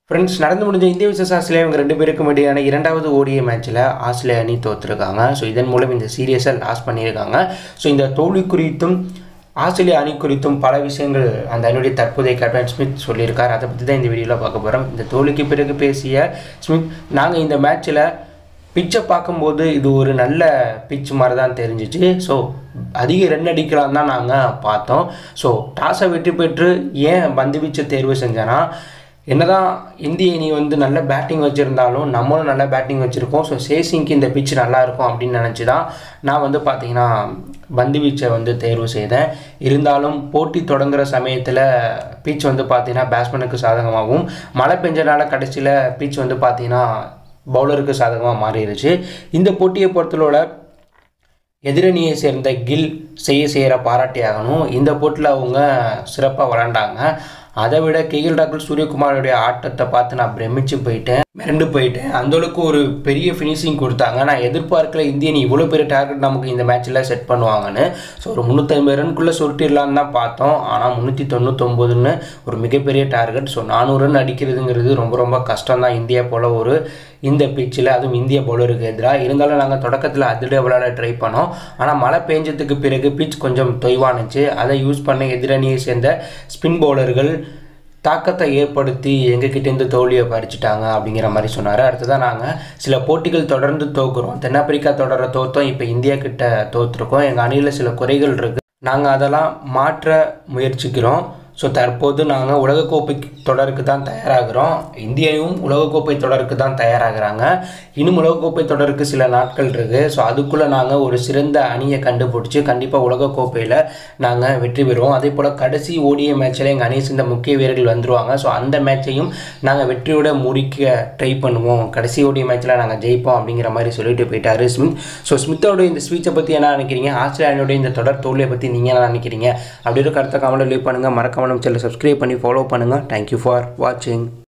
friends நடந்து முடிஞ்ச இந்திய விசஸ் ஆஸ்திரேலியா இவங்க ரெண்டு பேருக்கும் இடையான இரண்டாவது ஓடிய மேட்ச்சில் ஆஸ்திரேலியா அணி தோற்றுருக்காங்க ஸோ இதன் மூலம் இந்த சீரியஸை லாஸ் பண்ணியிருக்காங்க ஸோ இந்த தோல்வி குறித்தும் ஆஸ்திரேலியா அணி குறித்தும் பல விஷயங்கள் அந்த அணியுடைய தற்போதைய கேப்டன் ஸ்மித் சொல்லியிருக்கார் அதை பற்றி தான் இந்த வீடியோவில் பார்க்க போகிறோம் இந்த தோல்விக்கு பிறகு பேசிய ஸ்மித் நாங்கள் இந்த மேட்ச்சில் பிச்சை பார்க்கும்போது இது ஒரு நல்ல பிச் மாதிரி தான் தெரிஞ்சிச்சு ஸோ அதிக ரன் அடிக்கலாம் தான் நாங்கள் பார்த்தோம் ஸோ டாஸை வெற்றி பெற்று ஏன் பந்து வீச்சை தேர்வு செஞ்சேன்னா என்னதான் இந்திய அணி வந்து நல்ல பேட்டிங் வச்சுருந்தாலும் நம்மளும் நல்ல பேட்டிங் வச்சுருக்கோம் ஸோ சேசிங்க்கு இந்த பிச் நல்லா இருக்கும் அப்படின்னு நினச்சி தான் நான் வந்து பார்த்தீங்கன்னா பந்து வீச்சை வந்து தேர்வு செய்தேன் இருந்தாலும் போட்டி தொடங்குற சமயத்தில் பீச் வந்து பார்த்தீங்கன்னா பேட்ஸ்மேனுக்கு சாதகமாகவும் மழை பெஞ்சனால கடைசியில் பீச் வந்து பார்த்தீங்கன்னா பவுலருக்கு சாதகமாக மாறிடுச்சு இந்த போட்டியை பொறுத்தளவில் எதிரணியை சேர்ந்த கில் செய்ய செய்கிற பாராட்டி ஆகணும் இந்த போட்டியில் அவங்க சிறப்பாக விளாண்டாங்க அதை விட கேஎல் ராகுல் சூரியகுமாரோடைய ஆட்டத்தை பார்த்து நான் பிரமிச்சு போயிட்டேன் மிரண்டு போயிட்டேன் அந்தளவுக்கு ஒரு பெரிய ஃபினிஷிங் கொடுத்தாங்க நான் எதிர்பார்க்கல இந்திய அணி இவ்வளோ பெரிய டார்கெட் நமக்கு இந்த மேட்ச்சில் செட் பண்ணுவாங்கன்னு ஸோ ஒரு முந்நூற்றம்பது ரன்குள்ளே சுருட்டிடலான்னு தான் பார்த்தோம் ஆனால் முந்நூற்றி தொண்ணூத்தொம்போதுன்னு ஒரு மிகப்பெரிய டார்கெட் ஸோ நானூறு ரன் அடிக்கிறதுங்கிறது ரொம்ப ரொம்ப கஷ்டம் தான் இந்தியா போல் ஒரு இந்த பிச்சில் அதுவும் இந்திய பவுலருக்கு எதிராக இருந்தாலும் நாங்கள் தொடக்கத்தில் அதிரடியாக விளையாட ட்ரை பண்ணோம் ஆனால் மழை பெஞ்சதுக்கு பிறகு பிச் கொஞ்சம் தொய்வானுச்சு அதை யூஸ் பண்ண எதிரணியை சேர்ந்த ஸ்பின் பவுலர்கள் தாக்கத்தை ஏற்படுத்தி எங்ககிட்டேருந்து தோல்வியை பறிச்சுட்டாங்க அப்படிங்கிற மாதிரி சொன்னார் அடுத்ததான் நாங்கள் சில போட்டிகள் தொடர்ந்து தோக்குறோம் தென்னாப்பிரிக்கா தொடர தோத்தோம் இப்போ இந்தியா கிட்ட தோற்றுருக்கோம் எங்கள் அணியில் சில குறைகள் இருக்குது நாங்கள் அதெல்லாம் மாற்ற முயற்சிக்கிறோம் ஸோ தற்போது நாங்கள் உலகக்கோப்பை தொடருக்கு தான் தயாராகிறோம் இந்தியாவும் உலகக்கோப்பை தொடருக்கு தான் தயாராகிறாங்க இன்னும் உலகக்கோப்பை தொடருக்கு சில நாட்கள் இருக்குது ஸோ அதுக்குள்ளே நாங்கள் ஒரு சிறந்த அணியை கண்டுபிடிச்சி கண்டிப்பாக உலகக்கோப்பையில் நாங்கள் வெற்றி பெறுவோம் அதே போல் கடைசி ஓடிய மேட்ச்சில் எங்கள் அணியை சேர்ந்த முக்கிய வீரர்கள் வந்துருவாங்க ஸோ அந்த மேட்சையும் நாங்கள் வெற்றியோட முடிக்க ட்ரை பண்ணுவோம் கடைசி ஓடிய மேட்ச்சில் நாங்கள் ஜெயிப்போம் அப்படிங்கிற மாதிரி சொல்லிட்டு போயிட்டாரு ஸ்மித் ஸோ ஸ்மித்தோட இந்த ஸ்பீச்சை பற்றி என்ன நினைக்கிறீங்க ஆஸ்திரேலியாவோட இந்த தொடர் தோல்வியை பற்றி நீங்கள் என்ன நினைக்கிறீங்க அப்படி ஒரு கருத்தை கமெண்ட் லீவ் பண்ணுங்கள் மறக்காம நம்ம சேனல் சப்ஸ்கிரைப் பண்ணி ஃபாலோ பண்ணுங்கள் தேங்க்யூ ஃபார் வாட்சிங்